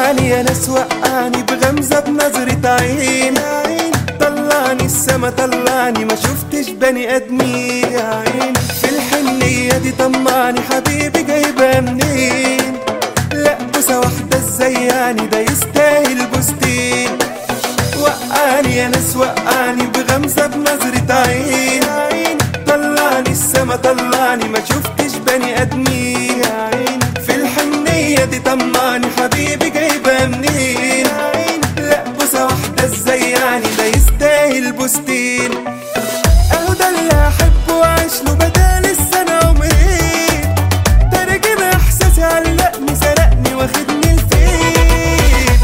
وقعني يا ناس وقعني بغمزة بنظرة عين طلعني السما طلعني ما شفتش بني ادمين يا عين في الحنية دي طمعني حبيبي جايبها منين لا بوسة واحدة ازاي يعني ده يستاهل بوستين وقعني يا ناس وقعني بغمزة بنظرة عين طلعني السما طلعني ما شفتش بني ادمين في الحنية دي طمعني حبيبي جايبها منين لا بوسة واحدة ازاي يعني ده يستاهل بوستين اهو ده اللي احبه واعيش له بدال السنة عمرين ترجم احساسي علقني سرقني واخدني لفين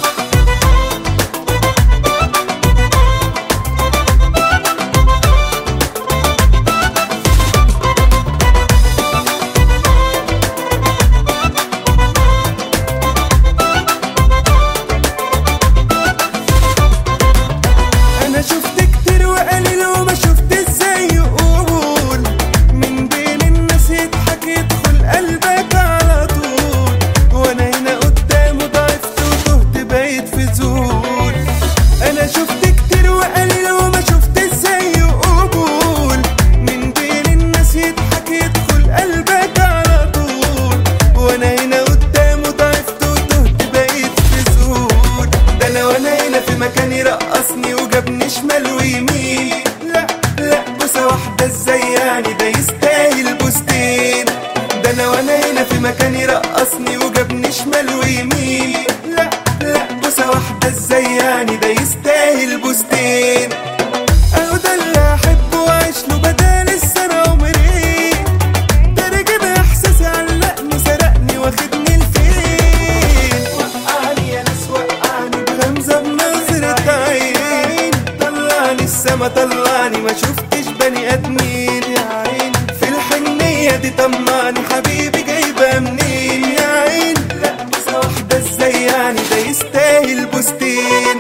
انا شفت كتير وقليل وما شفت ازاي يقول من بين الناس يضحك يدخل قلبك على طول وانا هنا قدامه ضعفت وتهت بقيت في زول انا شفت كتير وقليل وما شفت ازاي يقول من بين الناس يضحك يدخل قلبك على طول وانا هنا قدامه ضعفت وتهت بقيت في زول ده انا وانا هنا في مكاني رقصني وجابني شمال ويمين لا لا بوسه واحده ازاي يعني ده يستاهل بوستين ده انا وانا هنا في مكاني رقصني وجابني شمال ويمين لا لا بوسه واحده ازاي يعني ده يستاهل بوستين اهو ده اللي احبه واعيش له بدال السنه عمرين ترجم احساسي علقني سرقني واخدني لفين وقعني يا ناس وقعني بغمزه بنظره عين طلعني السما طلعني ما شفتش بني ادمين يا عين في الحنيه دي طمعني حبيبي جايبه منين يا عين لا بوسه واحده ازاي يعني ده يستاهل بوستين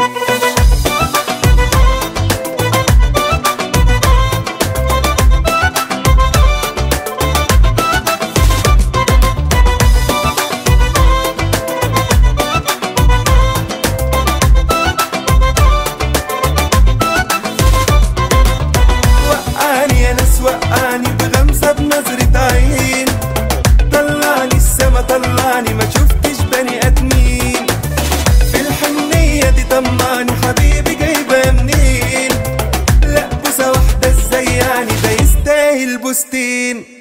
وقعني يا ناس وقعني بغمزة بنظرة عين طلعني السما طلعني ما شفتش بني ادمين في الحنية دي طمعني حبيبي جايبها منين لا بوسة واحدة ازاي يعني ده يستاهل بوستين